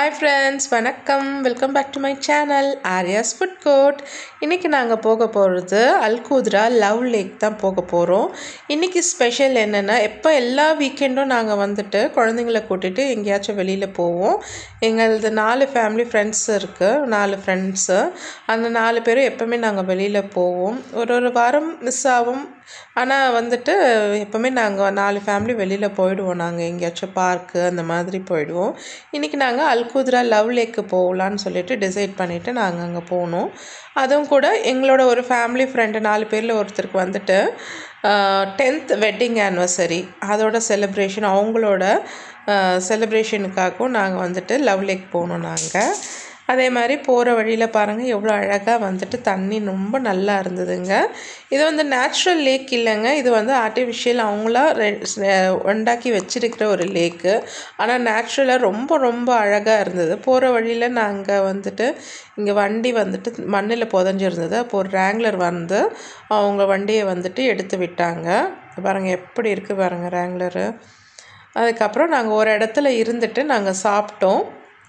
hi friends வணக்கம் welcome back to my channel Ariyas food court இன்றைக்கி நாங்கள் போக போகிறது அல்கூத்ரா லவ் லேக் தான் போக போகிறோம் இன்றைக்கி ஸ்பெஷல் என்னென்னா எப்போ எல்லா வீக்கெண்டும் நாங்கள் வந்துட்டு குழந்தைங்கள கூட்டிகிட்டு எங்கேயாச்சும் வெளியில் போவோம் எங்களது நாலு ஃபேமிலி ஃப்ரெண்ட்ஸ் இருக்குது நாலு ஃப்ரெண்ட்ஸு அந்த நாலு பேரும் எப்போவுமே நாங்கள் வெளியில் போவோம் ஒரு ஒரு வாரம் மிஸ் ஆகும் ஆனால் வந்துட்டு எப்போவுமே நாங்கள் நாலு ஃபேமிலி வெளியில் போயிடுவோம் நாங்கள் எங்கேயாச்சும் பார்க்கு அந்த மாதிரி போயிடுவோம் இன்றைக்கி நாங்கள் அல்குத்ரா லவ் லேக்கு போகலான்னு சொல்லிட்டு டிசைட் பண்ணிவிட்டு நாங்கள் அங்கே போனோம் அதுவும் கூட எங்களோட ஒரு ஃபேமிலி ஃப்ரெண்டு நாலு பேரில் ஒருத்தருக்கு வந்துட்டு டென்த் வெட்டிங் ஆனிவர்சரி அதோட செலிப்ரேஷன் அவங்களோட செலிப்ரேஷனுக்காகவும் நாங்கள் வந்துட்டு லவ் லேக் போனோம் நாங்கள் அதே மாதிரி போகிற வழியில் பாருங்கள் எவ்வளோ அழகாக வந்துட்டு தண்ணி ரொம்ப நல்லா இருந்ததுங்க இது வந்து நேச்சுரல் லேக் இல்லைங்க இது வந்து ஆர்டிஃபிஷியல் அவங்களா உண்டாக்கி வச்சிருக்கிற ஒரு லேக்கு ஆனால் நேச்சுரலாக ரொம்ப ரொம்ப அழகாக இருந்தது போகிற வழியில் நாங்கள் வந்துட்டு இங்கே வண்டி வந்துட்டு மண்ணில் புதஞ்சிருந்தது அப்போ ஒரு ரேங்லர் வந்து அவங்க வண்டியை வந்துட்டு எடுத்து விட்டாங்க பாருங்கள் எப்படி இருக்குது பாருங்கள் ரேங்லரு அதுக்கப்புறம் நாங்கள் ஒரு இடத்துல இருந்துட்டு நாங்கள் சாப்பிட்டோம்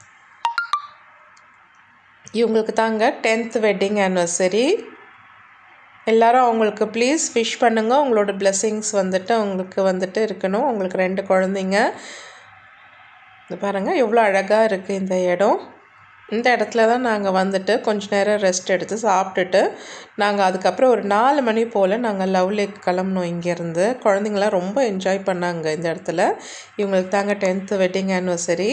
இவங்களுக்கு தாங்க டென்த் வெட்டிங் ஆனிவர்சரி எல்லாரும் அவங்களுக்கு ப்ளீஸ் விஷ் பண்ணுங்கள் உங்களோட பிளெஸ்ஸிங்ஸ் வந்துட்டு அவங்களுக்கு வந்துட்டு இருக்கணும் உங்களுக்கு ரெண்டு குழந்தைங்க இது பாருங்கள் எவ்வளோ அழகாக இருக்குது இந்த இடம் இந்த இடத்துல தான் நாங்கள் வந்துட்டு கொஞ்ச நேரம் ரெஸ்ட் எடுத்து சாப்பிட்டுட்டு நாங்கள் அதுக்கப்புறம் ஒரு நாலு மணி போல் நாங்கள் லவ் லேக் கிளம்புனோம் இங்கேருந்து குழந்தைங்களாம் ரொம்ப என்ஜாய் பண்ணாங்க இந்த இடத்துல இவங்களுக்கு தாங்க டென்த்து வெட்டிங் ஆனிவர்சரி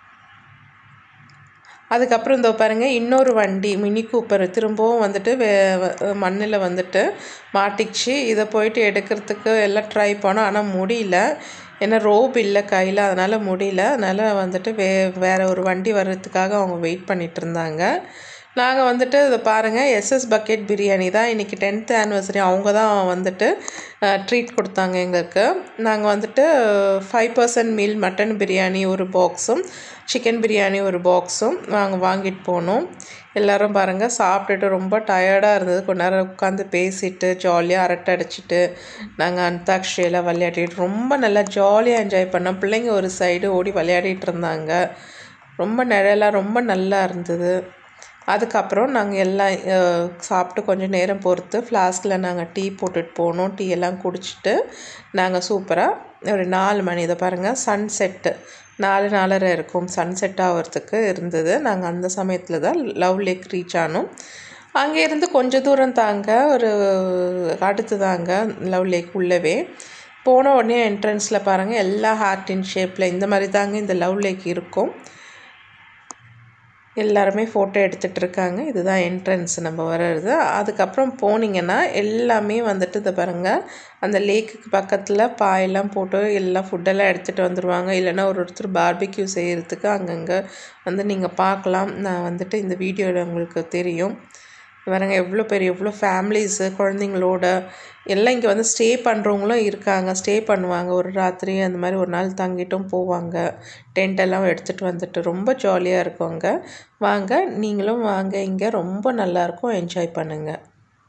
அதுக்கப்புறம் இந்த பாருங்கள் இன்னொரு வண்டி மினி கூப்பர் திரும்பவும் வந்துட்டு வே மண்ணில் வந்துட்டு மாட்டிச்சு இதை போயிட்டு எடுக்கிறதுக்கு எல்லாம் ட்ரை பண்ணோம் ஆனால் முடியல ஏன்னா ரோப் இல்லை கையில் அதனால் முடியல அதனால் வந்துட்டு வே வேறு ஒரு வண்டி வர்றதுக்காக அவங்க வெயிட் பண்ணிகிட்டு இருந்தாங்க நாங்கள் வந்துட்டு இதை பாருங்கள் எஸ்எஸ் பக்கெட் பிரியாணி தான் இன்றைக்கி டென்த் ஆனிவர்சரி அவங்க தான் வந்துட்டு ட்ரீட் கொடுத்தாங்க எங்களுக்கு நாங்கள் வந்துட்டு five percent meal mutton biryani ஒரு பாக்ஸும் சிக்கன் பிரியாணி ஒரு பாக்ஸும் நாங்கள் வாங்கிட்டு போனோம் எல்லோரும் பாருங்கள் சாப்பிட்டுட்டு ரொம்ப டயர்டாக இருந்தது கொஞ்ச நேரம் உட்காந்து பேசிட்டு ஜாலியாக அரட்டை அடிச்சிட்டு நாங்கள் அந்தாக்ஷியெல்லாம் விளையாடிட்டு ரொம்ப நல்லா ஜாலியாக என்ஜாய் பண்ணோம் பிள்ளைங்க ஒரு சைடு ஓடி விளையாடிட்டு இருந்தாங்க ரொம்ப நிழலாக ரொம்ப நல்லா இருந்தது அதுக்கப்புறம் நாங்கள் எல்லாம் சாப்பிட்டு கொஞ்சம் நேரம் பொறுத்து ஃப்ளாஸ்கில் நாங்கள் டீ போட்டுட்டு போனோம் டீ எல்லாம் குடிச்சிட்டு நாங்கள் சூப்பராக ஒரு நாலு மணி இதை பாருங்கள் சன் செட்டு நாலு நாலரை இருக்கும் சன் செட் ஆகிறதுக்கு இருந்தது நாங்கள் அந்த சமயத்தில் தான் லவ் லேக் ரீச் ஆனோம் அங்கேருந்து கொஞ்சம் தூரம் தாங்க ஒரு அடுத்து தாங்க லவ் லேக் உள்ளவே போன உடனே என்ட்ரன்ஸில் பாருங்கள் எல்லா ஹார்ட் இன் ஷேப்பில் இந்த மாதிரி தாங்க இந்த லவ் லேக் இருக்கும் எல்லாருமே ஃபோட்டோ எடுத்துகிட்டு இருக்காங்க இதுதான் என்ட்ரன்ஸ் நம்ம வர்றது அதுக்கப்புறம் போனீங்கன்னா எல்லாமே வந்துட்டு இதை பாருங்கள் அந்த லேக்குக்கு பக்கத்தில் பாயெல்லாம் போட்டு எல்லாம் ஃபுட்டெல்லாம் எடுத்துகிட்டு வந்துடுவாங்க இல்லைன்னா ஒரு ஒருத்தர் பார்பிக்யூ செய்கிறதுக்கு அங்கங்கே வந்து நீங்கள் பார்க்கலாம் நான் வந்துட்டு இந்த வீடியோவில் உங்களுக்கு தெரியும் பாருங்க எவ்வளோ பெரிய எவ்வளோ ஃபேமிலிஸு குழந்தைங்களோட எல்லாம் இங்கே வந்து ஸ்டே பண்ணுறவங்களும் இருக்காங்க ஸ்டே பண்ணுவாங்க ஒரு ராத்திரி அந்த மாதிரி ஒரு நாள் தங்கிட்டும் போவாங்க டென்ட் எல்லாம் எடுத்துகிட்டு வந்துட்டு ரொம்ப ஜாலியாக இருக்குங்க வாங்க நீங்களும் வாங்க இங்கே ரொம்ப நல்லாயிருக்கும் என்ஜாய் பண்ணுங்கள்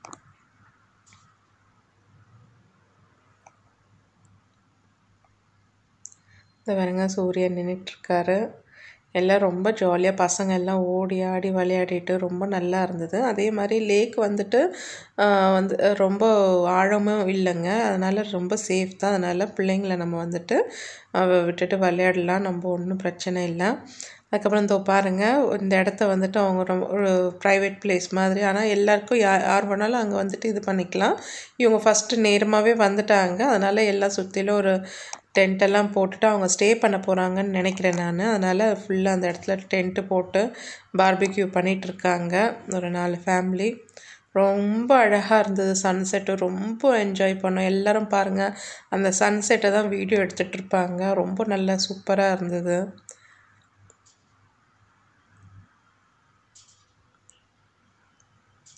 இந்த பாருங்க சூரியன் நின்றுட்டுருக்காரு எல்லாம் ரொம்ப ஜாலியாக பசங்க எல்லாம் ஓடி ஆடி விளையாடிட்டு ரொம்ப நல்லா இருந்தது அதே மாதிரி லேக் வந்துட்டு வந்து ரொம்ப ஆழமும் இல்லைங்க அதனால் ரொம்ப சேஃப் தான் அதனால் பிள்ளைங்கள நம்ம வந்துட்டு விட்டுட்டு விளையாடலாம் நம்ம ஒன்றும் பிரச்சனை இல்லை அதுக்கப்புறம் இந்த பாருங்கள் இந்த இடத்த வந்துட்டு அவங்க ரொம்ப ஒரு ப்ரைவேட் பிளேஸ் மாதிரி ஆனால் எல்லாருக்கும் யார் யார் வேணாலும் அங்கே வந்துட்டு இது பண்ணிக்கலாம் இவங்க ஃபஸ்ட்டு நேரமாகவே வந்துட்டாங்க அதனால் எல்லாம் சுற்றிலும் ஒரு டென்ட்டெல்லாம் போட்டுட்டு அவங்க ஸ்டே பண்ண போகிறாங்கன்னு நினைக்கிறேன் நான் அதனால் ஃபுல்லாக அந்த இடத்துல டென்ட்டு போட்டு பார்பிக்யூ பண்ணிகிட்ருக்காங்க ஒரு நாலு ஃபேமிலி ரொம்ப அழகாக இருந்தது சன்செட்டு ரொம்ப என்ஜாய் பண்ணோம் எல்லோரும் பாருங்கள் அந்த சன்செட்டை தான் வீடியோ எடுத்துகிட்டு இருப்பாங்க ரொம்ப நல்லா சூப்பராக இருந்தது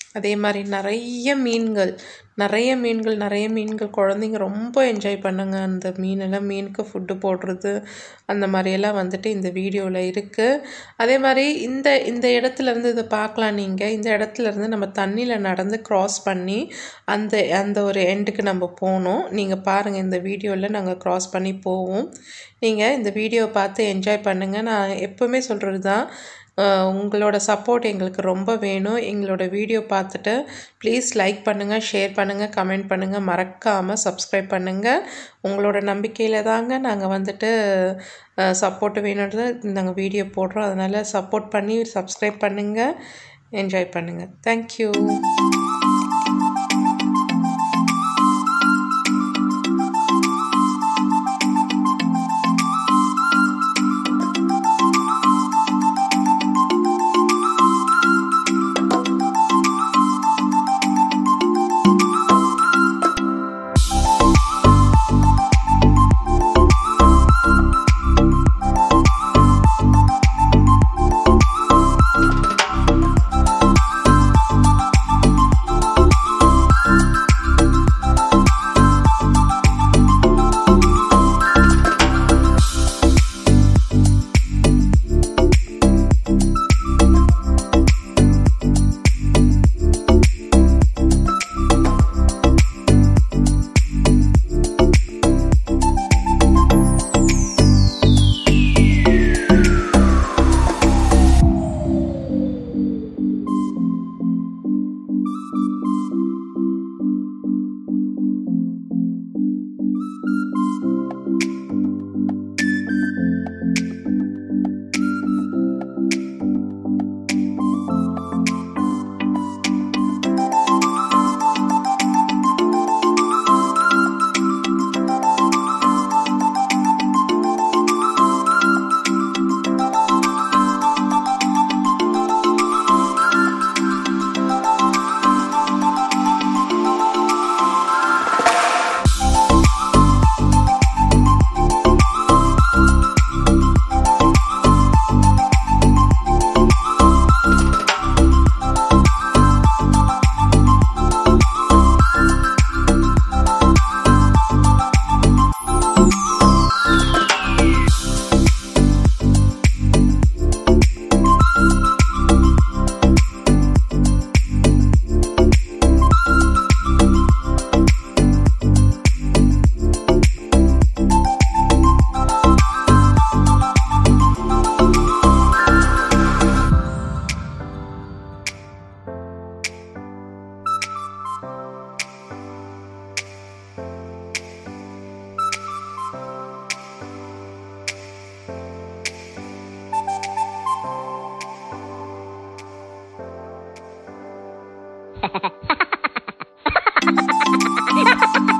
அதே மாதிரி நிறைய மீன்கள் நிறைய மீன்கள் நிறைய மீன்கள் குழந்தைங்க ரொம்ப என்ஜாய் பண்ணுங்க அந்த மீனெல்லாம் மீனுக்கு ஃபுட்டு போடுறது அந்த மாதிரியெல்லாம் வந்துட்டு இந்த வீடியோவில் இருக்குது அதே மாதிரி இந்த இந்த இடத்துல இருந்து இதை பார்க்கலாம் நீங்கள் இந்த இடத்துல இருந்து நம்ம தண்ணியில் நடந்து க்ராஸ் பண்ணி அந்த அந்த ஒரு எண்டுக்கு நம்ம போகணும் நீங்கள் பாருங்கள் இந்த வீடியோவில் நாங்கள் க்ராஸ் பண்ணி போவோம் நீங்கள் இந்த வீடியோவை பார்த்து என்ஜாய் பண்ணுங்கள் நான் எப்போவுமே சொல்கிறது தான் அஹ் உங்களோட சப்போர்ட் எங்களுக்கு ரொம்ப வேணும் எங்களோட வீடியோ பார்த்துட்டு ப்ளீஸ் லைக் பண்ணுங்கள் ஷேர் பண்ணுங்கள் கமெண்ட் பண்ணுங்கள் மறக்காமல் சப்ஸ்கிரைப் பண்ணுங்கள் உங்களோட நம்பிக்கையில் தாங்க நாங்கள் வந்துட்டு சப்போர்ட் வேணுன்றது நாங்கள் வீடியோ போடுறோம் அதனால் சப்போர்ட் பண்ணி சப்ஸ்கிரைப் பண்ணுங்கள் என்ஜாய் பண்ணுங்கள் thank you ha ha ha ha